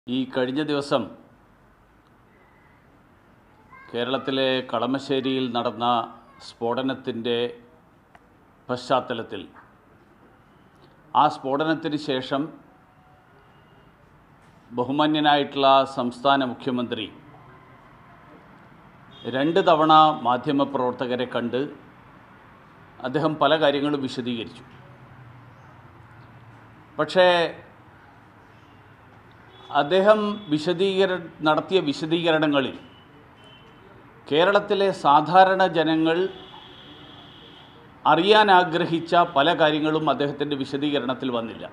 ഈ കഴിഞ്ഞ ദിവസം കേരളത്തിലെ കളമശ്ശേരിയിൽ നടന്ന സ്ഫോടനത്തിൻ്റെ പശ്ചാത്തലത്തിൽ ആ സ്ഫോടനത്തിന് ശേഷം ബഹുമാന്യനായിട്ടുള്ള സംസ്ഥാന മുഖ്യമന്ത്രി രണ്ട് തവണ മാധ്യമപ്രവർത്തകരെ കണ്ട് അദ്ദേഹം പല കാര്യങ്ങളും വിശദീകരിച്ചു പക്ഷേ അദ്ദേഹം വിശദീകര നടത്തിയ വിശദീകരണങ്ങളിൽ കേരളത്തിലെ സാധാരണ ജനങ്ങൾ അറിയാൻ ആഗ്രഹിച്ച പല കാര്യങ്ങളും അദ്ദേഹത്തിൻ്റെ വിശദീകരണത്തിൽ വന്നില്ല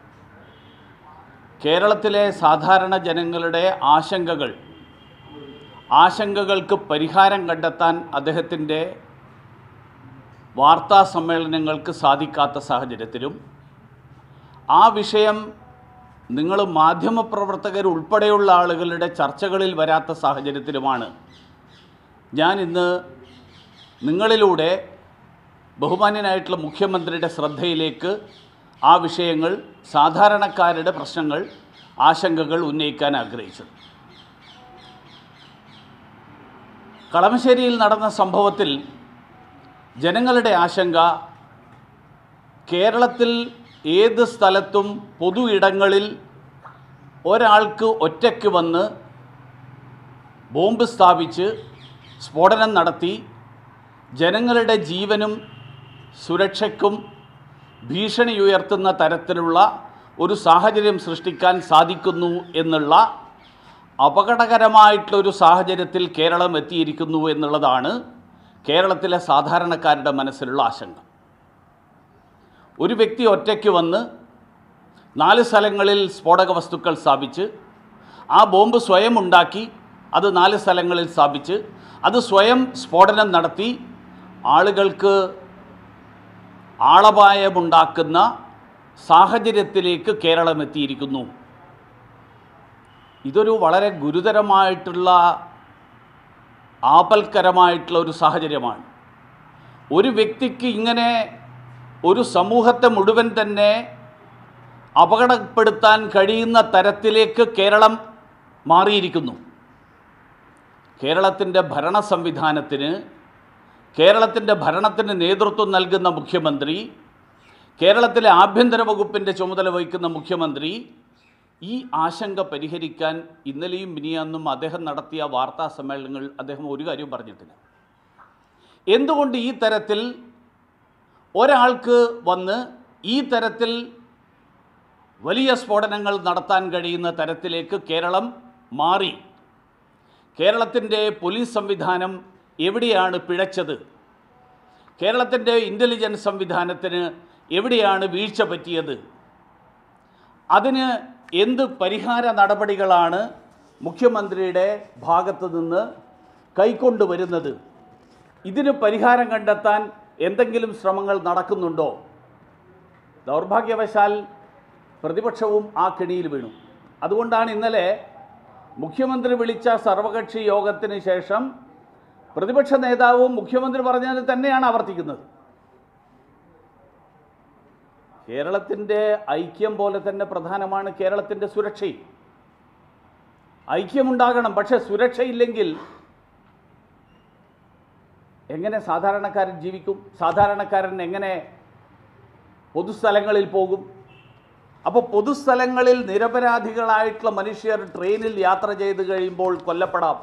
കേരളത്തിലെ സാധാരണ ജനങ്ങളുടെ ആശങ്കകൾ ആശങ്കകൾക്ക് പരിഹാരം കണ്ടെത്താൻ അദ്ദേഹത്തിൻ്റെ വാർത്താ സമ്മേളനങ്ങൾക്ക് സാധിക്കാത്ത സാഹചര്യത്തിലും ആ വിഷയം നിങ്ങൾ മാധ്യമപ്രവർത്തകർ ഉൾപ്പെടെയുള്ള ആളുകളുടെ ചർച്ചകളിൽ വരാത്ത സാഹചര്യത്തിലുമാണ് ഞാൻ ഇന്ന് നിങ്ങളിലൂടെ ബഹുമാന്യനായിട്ടുള്ള മുഖ്യമന്ത്രിയുടെ ശ്രദ്ധയിലേക്ക് ആ വിഷയങ്ങൾ സാധാരണക്കാരുടെ പ്രശ്നങ്ങൾ ആശങ്കകൾ ഉന്നയിക്കാൻ ആഗ്രഹിച്ചത് കളമശ്ശേരിയിൽ നടന്ന സംഭവത്തിൽ ജനങ്ങളുടെ ആശങ്ക കേരളത്തിൽ ഏത് സ്ഥലത്തും പൊതു ഇടങ്ങളിൽ ഒരാൾക്ക് ഒറ്റയ്ക്ക് വന്ന് ബോംബ് സ്ഥാപിച്ച് സ്ഫോടനം നടത്തി ജനങ്ങളുടെ ജീവനും സുരക്ഷയ്ക്കും ഭീഷണി ഉയർത്തുന്ന തരത്തിലുള്ള ഒരു സാഹചര്യം സൃഷ്ടിക്കാൻ സാധിക്കുന്നു എന്നുള്ള അപകടകരമായിട്ടുള്ളൊരു സാഹചര്യത്തിൽ കേരളം എത്തിയിരിക്കുന്നു എന്നുള്ളതാണ് കേരളത്തിലെ സാധാരണക്കാരുടെ മനസ്സിലുള്ള ആശങ്ക ഒരു വ്യക്തി ഒറ്റയ്ക്ക് വന്ന് നാല് സ്ഥലങ്ങളിൽ സ്ഫോടക വസ്തുക്കൾ സ്ഥാപിച്ച് ആ ബോംബ് സ്വയം ഉണ്ടാക്കി അത് നാല് സ്ഥലങ്ങളിൽ സ്ഥാപിച്ച് അത് സ്വയം സ്ഫോടനം നടത്തി ആളുകൾക്ക് ആളപായമുണ്ടാക്കുന്ന സാഹചര്യത്തിലേക്ക് കേരളം എത്തിയിരിക്കുന്നു ഇതൊരു വളരെ ഗുരുതരമായിട്ടുള്ള ആപൽക്കരമായിട്ടുള്ള ഒരു സാഹചര്യമാണ് ഒരു വ്യക്തിക്ക് ഇങ്ങനെ ഒരു സമൂഹത്തെ മുഴുവൻ തന്നെ അപകടപ്പെടുത്താൻ കഴിയുന്ന തരത്തിലേക്ക് കേരളം മാറിയിരിക്കുന്നു കേരളത്തിൻ്റെ ഭരണ സംവിധാനത്തിന് കേരളത്തിൻ്റെ ഭരണത്തിന് നേതൃത്വം നൽകുന്ന മുഖ്യമന്ത്രി കേരളത്തിലെ ആഭ്യന്തര വകുപ്പിൻ്റെ ചുമതല വഹിക്കുന്ന മുഖ്യമന്ത്രി ഈ ആശങ്ക പരിഹരിക്കാൻ ഇന്നലെയും മിനിയാന്നും അദ്ദേഹം നടത്തിയ വാർത്താ സമ്മേളനങ്ങൾ അദ്ദേഹം ഒരു കാര്യവും പറഞ്ഞിട്ടില്ല എന്തുകൊണ്ട് ഈ തരത്തിൽ ഒരാൾക്ക് വന്ന് ഈ തരത്തിൽ വലിയ സ്ഫോടനങ്ങൾ നടത്താൻ കഴിയുന്ന തരത്തിലേക്ക് കേരളം മാറി കേരളത്തിൻ്റെ പോലീസ് സംവിധാനം എവിടെയാണ് പിഴച്ചത് കേരളത്തിൻ്റെ ഇൻ്റലിജൻസ് സംവിധാനത്തിന് എവിടെയാണ് വീഴ്ച പറ്റിയത് അതിന് എന്ത് പരിഹാര നടപടികളാണ് മുഖ്യമന്ത്രിയുടെ ഭാഗത്തു നിന്ന് കൈക്കൊണ്ടുവരുന്നത് ഇതിന് പരിഹാരം കണ്ടെത്താൻ എന്തെങ്കിലും ശ്രമങ്ങൾ നടക്കുന്നുണ്ടോ ദൗർഭാഗ്യവശാൽ പ്രതിപക്ഷവും ആ കെണിയിൽ വീണു അതുകൊണ്ടാണ് ഇന്നലെ മുഖ്യമന്ത്രി വിളിച്ച സർവകക്ഷി യോഗത്തിന് ശേഷം പ്രതിപക്ഷ നേതാവും മുഖ്യമന്ത്രി പറഞ്ഞത് തന്നെയാണ് ആവർത്തിക്കുന്നത് കേരളത്തിൻ്റെ ഐക്യം പോലെ തന്നെ പ്രധാനമാണ് കേരളത്തിൻ്റെ സുരക്ഷയും ഐക്യമുണ്ടാകണം പക്ഷേ സുരക്ഷയില്ലെങ്കിൽ എങ്ങനെ സാധാരണക്കാരൻ ജീവിക്കും സാധാരണക്കാരൻ എങ്ങനെ പൊതുസ്ഥലങ്ങളിൽ പോകും അപ്പോൾ പൊതുസ്ഥലങ്ങളിൽ നിരപരാധികളായിട്ടുള്ള മനുഷ്യർ ട്രെയിനിൽ യാത്ര ചെയ്ത് കഴിയുമ്പോൾ കൊല്ലപ്പെടാം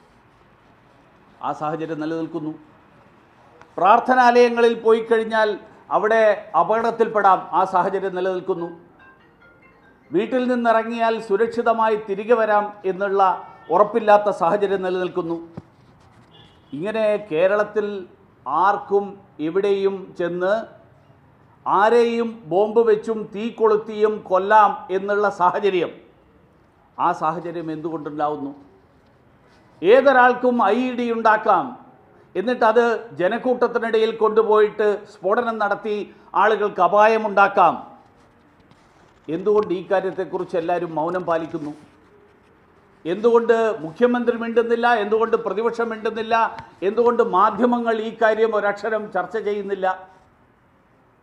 ആ സാഹചര്യം നിലനിൽക്കുന്നു പ്രാർത്ഥനാലയങ്ങളിൽ പോയി കഴിഞ്ഞാൽ അവിടെ അപകടത്തിൽപ്പെടാം ആ സാഹചര്യം നിലനിൽക്കുന്നു വീട്ടിൽ നിന്നിറങ്ങിയാൽ സുരക്ഷിതമായി തിരികെ വരാം എന്നുള്ള ഉറപ്പില്ലാത്ത സാഹചര്യം നിലനിൽക്കുന്നു ഇങ്ങനെ കേരളത്തിൽ ആർക്കും എവിടെയും ചെന്ന് ആരെയും ബോംബ് വെച്ചും തീ കൊളുത്തിയും കൊല്ലാം എന്നുള്ള സാഹചര്യം ആ സാഹചര്യം എന്തുകൊണ്ടുണ്ടാവുന്നു ഏതൊരാൾക്കും ഐ ഇ ഡി ഉണ്ടാക്കാം എന്നിട്ട് അത് ജനക്കൂട്ടത്തിനിടയിൽ കൊണ്ടുപോയിട്ട് സ്ഫോടനം നടത്തി ആളുകൾക്ക് അപായമുണ്ടാക്കാം എന്തുകൊണ്ട് ഈ കാര്യത്തെക്കുറിച്ച് എല്ലാവരും മൗനം പാലിക്കുന്നു എന്തുകൊണ്ട് മുഖ്യമന്ത്രി മിണ്ടുന്നില്ല എന്തുകൊണ്ട് പ്രതിപക്ഷം മിണ്ടുന്നില്ല എന്തുകൊണ്ട് മാധ്യമങ്ങൾ ഈ കാര്യം ഒരക്ഷരം ചർച്ച ചെയ്യുന്നില്ല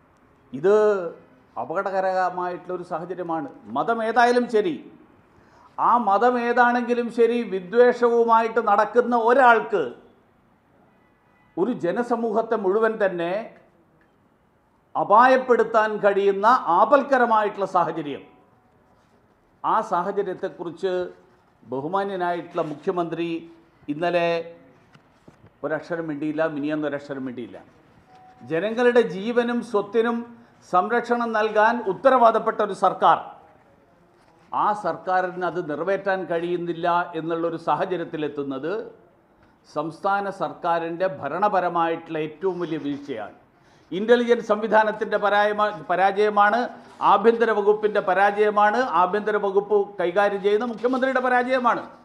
ഇത് അപകടകരമായിട്ടുള്ളൊരു സാഹചര്യമാണ് മതം ഏതായാലും ശരി ആ മതം ഏതാണെങ്കിലും ശരി വിദ്വേഷവുമായിട്ട് നടക്കുന്ന ഒരാൾക്ക് ഒരു ജനസമൂഹത്തെ മുഴുവൻ തന്നെ അപായപ്പെടുത്താൻ കഴിയുന്ന ആപൽക്കരമായിട്ടുള്ള സാഹചര്യം ആ സാഹചര്യത്തെക്കുറിച്ച് ബഹുമാന്യനായിട്ടുള്ള മുഖ്യമന്ത്രി ഇന്നലെ ഒരക്ഷരം മിണ്ടിയില്ല മിനിയെന്ന് ഒരക്ഷരം മിണ്ടിയില്ല ജനങ്ങളുടെ ജീവനും സ്വത്തിനും സംരക്ഷണം നൽകാൻ ഉത്തരവാദപ്പെട്ട ഒരു സർക്കാർ ആ സർക്കാരിന് അത് നിറവേറ്റാൻ കഴിയുന്നില്ല എന്നുള്ളൊരു സാഹചര്യത്തിലെത്തുന്നത് സംസ്ഥാന സർക്കാരിൻ്റെ ഭരണപരമായിട്ടുള്ള ഏറ്റവും വലിയ വീഴ്ചയാണ് ഇൻ്റലിജൻസ് സംവിധാനത്തിൻ്റെ പരായമ പരാജയമാണ് ആഭ്യന്തര വകുപ്പിൻ്റെ പരാജയമാണ് ആഭ്യന്തര വകുപ്പ് കൈകാര്യം ചെയ്യുന്ന മുഖ്യമന്ത്രിയുടെ പരാജയമാണ്